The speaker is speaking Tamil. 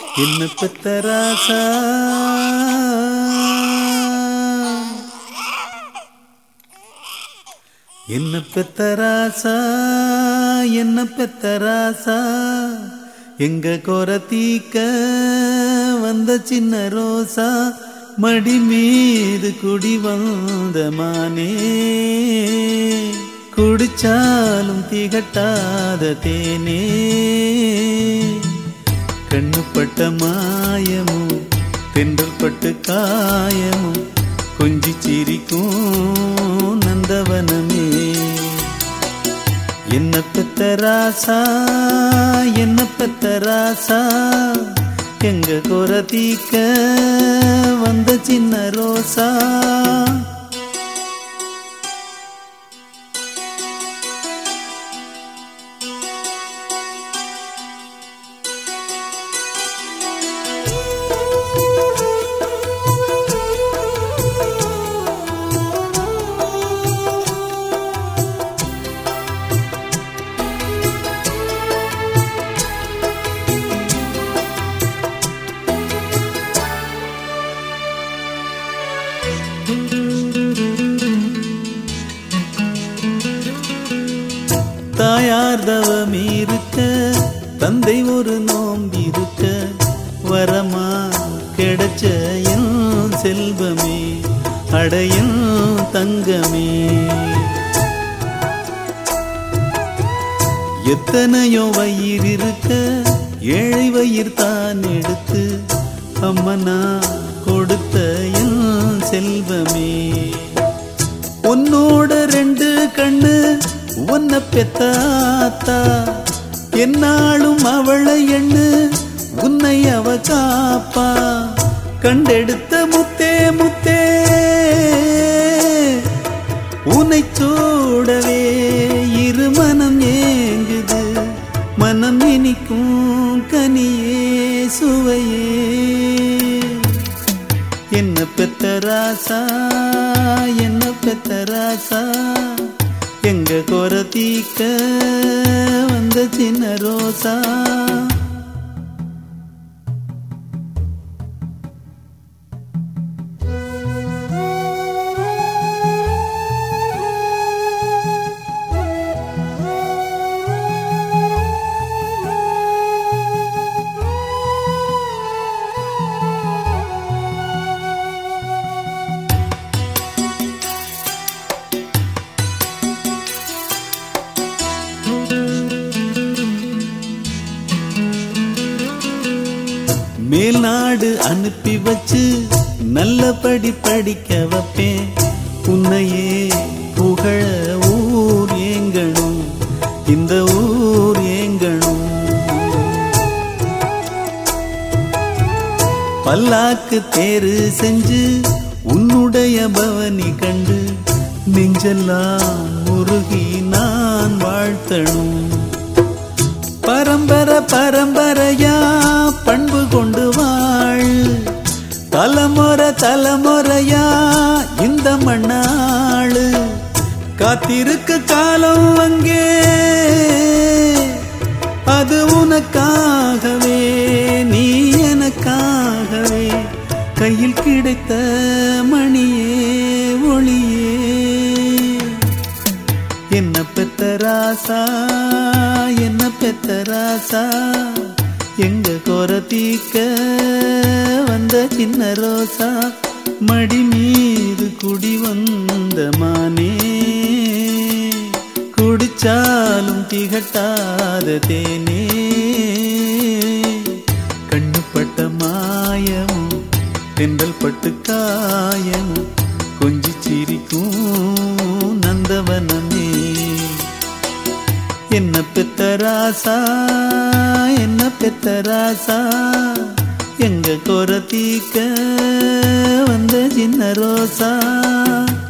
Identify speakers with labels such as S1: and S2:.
S1: என்ன பெத்த ராசா என்ன பெத்த ராசா என்ன பெத்த ராசா எங்க கொர தீக்க வந்த சின்ன ரோசா மடி மீது குடி வந்த மானே குடிச்சாலும் திகட்டாத தேனே கண்ணுப்பட்ட மாயமும் தென்றல் பட்டு காயமும் கொஞ்சி சிரிக்கும் நந்தவனமே என்ன பெத்த ராசா என்ன பெத்த ராசா எங்க குற தீக்க வந்த சின்ன ரோசா தாயார் தவம் இருக்க தந்தை ஒரு நோம்பிருக்க வரமா கிடைச்ச என் செல்வமே அடையும் தங்கமே எத்தனையோ வயிறு இருக்க ஏழை வயிறு தான் எடுத்து அம்மனா கொடுத்த என் செல்வமே உன்னோட ரெண்டு கண்ணு உன்னை பெத்தாத்தா என்னாலும் அவளை எண்ணு உன்னை அவ காப்பா கண்டெடுத்த முத்தே முத்தே உன்னை சூடவே இரு மனம் ஏங்குது மனம் இனிக்கும் கனியே சுவையே என்ன பெத்த ராசா என்ன பெத்த ராசா எங்க கொர தீக்க வந்த சின்ன ரோசா மேல்நாடு அனுப்பி வச்சு நல்லபடி படிக்க வைப்பேன் உன்னையே புகழ ஊர் ஏங்கணும் இந்த ஊர் ஏங்கணும் பல்லாக்கு தேரு செஞ்சு உன்னுடைய பவனி கண்டு நெஞ்செல்லாம் முருகி நான் வாழ்த்தணும் பரம்பர பரம்பரையா பண்பு கொண்டு வாழ் தலைமுறை தலைமுறையா இந்த மண்ணாளு காத்திருக்கு காலம் அங்கே அது உனக்காகவே நீ எனக்காகவே கையில் கிடைத்த மணியே ஒளியே என்ன பெத்த ராசா என்ன பெத்த ராசா எங்க கொர தீக்க வந்த சின்ன ரோசா மடி மீது குடி வந்த மானே குடிச்சாலும் திகட்டாத தேனே கண்ணுப்பட்ட மாயமும் தென்றல் பட்டு காயமும் கொஞ்சி சிரிக்கும் நந்தவனமே என்ன பெத்த ராசா என்ன பெத்த ராசா எங்க கொர தீக்க வந்த சின்ன ரோசா